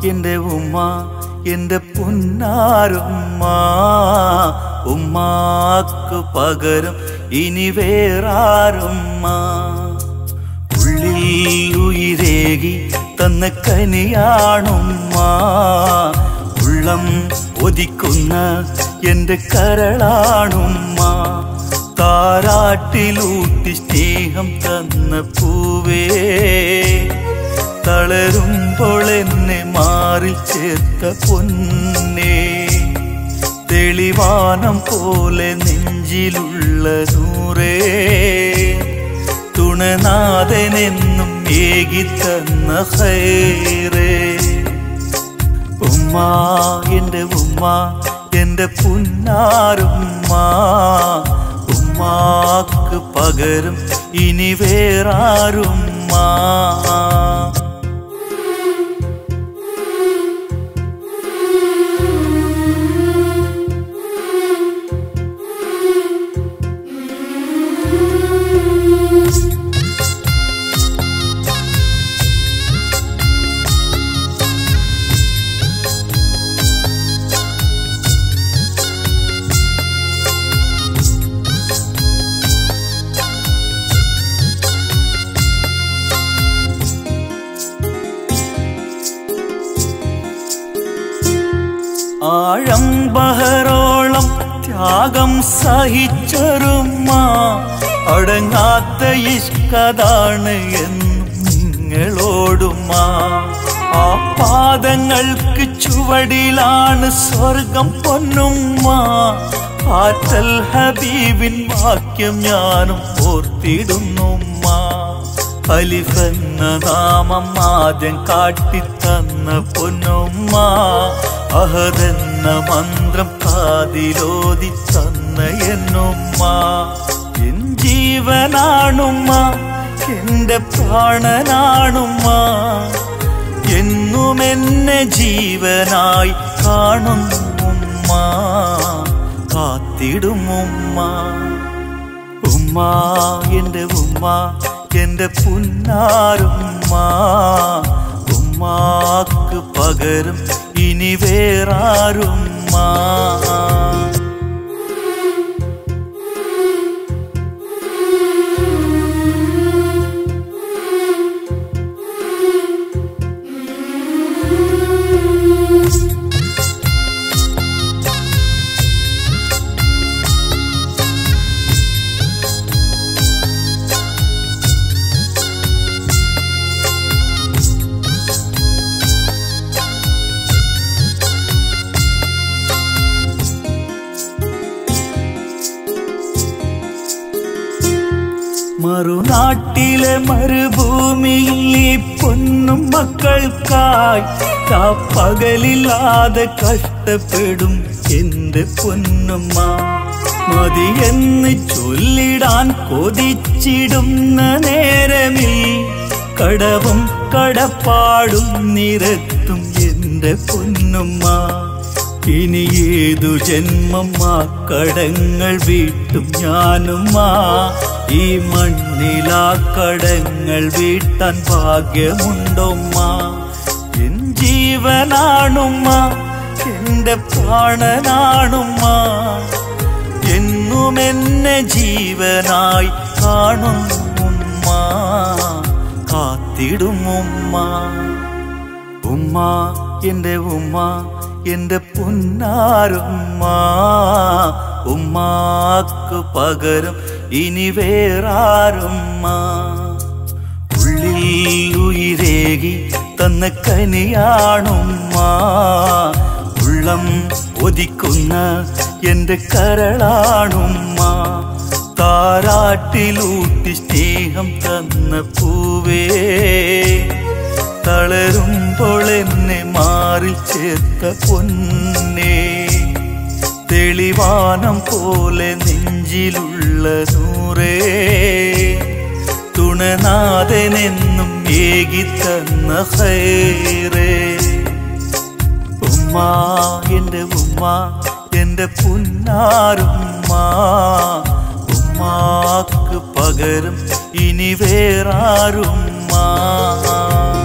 എന്റെ ഉമ്മ എന്റെ പുന്നാരുമ്മ ഉമ്മാക്ക് പകരം ഇനി വേറാരുമ്മ ഉള്ളിൽ ഉയിരേകി തന്ന കനിയാണുമ്മ ഉള്ളം ഒതിക്കുന്ന എന്റെ കരളാണുമ്മ താരാട്ടിലൂട്ടി സ്നേഹം തന്ന പൂവേ തളരുമ്പോൾ എന്നെ മാറിൽ ചേർത്ത പൊന്നേ തെളിവാനം പോലെ നെഞ്ചിലുള്ള നൂറേ തുണനാഥനെന്നും ഏകിത്തന്ന ഹൈറേ ഉമ്മ എന്റെ ഉമ്മ എന്റെ പുന്നാരുമ്മ ഉമ്മാക്ക് പകരം ഇനി വേറാരുമ്മ ആഴം ബഹറോളം ത്യാഗം സഹിച്ചൊരുമ്മ അടങ്ങാത്ത ഇഷ്കതാണ് എന്നും നിങ്ങളോടുമ്മ ആ പാദങ്ങൾക്ക് ചുവടിലാണ് സ്വർഗം പൊന്നുമ്മ ആറ്റൽ ഹബീബിൻ വാക്യം ഞാനും ഓർത്തിടുന്നുമ്മ അലിഫെന്ന നാമം ആദ്യം കാട്ടിത്തന്ന പൊന്നുമ്മ അഹദെന്ന മന്ത്രം കാതിലോതി തന്ന എന്നുമ്മ എൻ ജീവനാണുമ്മ എന്റെ പ്രാണനാണുമ്മ എന്നും എന്നെ ജീവനായി കാണുന്നുമ്മ കാത്തിടുമുമ്മ ഉമ്മ എന്റെ ഉമ്മ എന്റെ പുന്നാരുമ്മ ഉമ്മാക്ക് പകരം ഇനി വേറാരുമ്മ മറുനാട്ടിലെ മരുഭൂമിയിൽ ഈ പൊന്നും മക്കൾക്കായി പകലില്ലാതെ കഷ്ടപ്പെടും എന്റെ പൊന്നുമ്മ മതിയെന്ന് ചൊല്ലിടാൻ കൊതിച്ചിടുന്ന നേരമിൽ കടവും കടപ്പാടും നിരത്തും എന്റെ പൊന്നുമ്മ ഇനി ഏതു ജന്മം ആ കടങ്ങൾ വീട്ടും ഞാനുമ്മ ഈ മണ്ണിലാ കടങ്ങൾ വീട്ടാൻ ഭാഗ്യമുണ്ടോമ്മ എൻ ജീവനാണുമ്മ എന്റെ പ്രാണനാണുമ്മ എന്നും എന്നെ ജീവനായി കാണുന്നുമ്മ കാത്തിടുമുമ്മ ഉമ്മ എന്റെ ഉമ്മ എന്റെ പുന്നാരുമ്മ ഉമ്മാക്ക് പകരം ഇനി വേറാരുമ്മ ഉള്ളിൽ ഉയിരേകി തന്ന കനിയാണുമ്മ ഉള്ളം ഒതിക്കുന്ന എന്റെ കരളാണുമ്മ താരാട്ടിലൂട്ടി സ്നേഹം തന്ന പൂവേ തളരുമ്പോൾ എന്നെ മാറിൽ ചേർത്ത പൊന്നേ തെളിവാനം പോലെ നെഞ്ചിലുള്ള നൂറേ തുണനാഥനെന്നും ഏകിത്തന്ന ഹൈറേ ഉമ്മ എന്റെ ഉമ്മ എന്റെ പുന്നാരുമ്മ ഉമ്മാക്ക് പകരം ഇനി വേറാരുമ്മ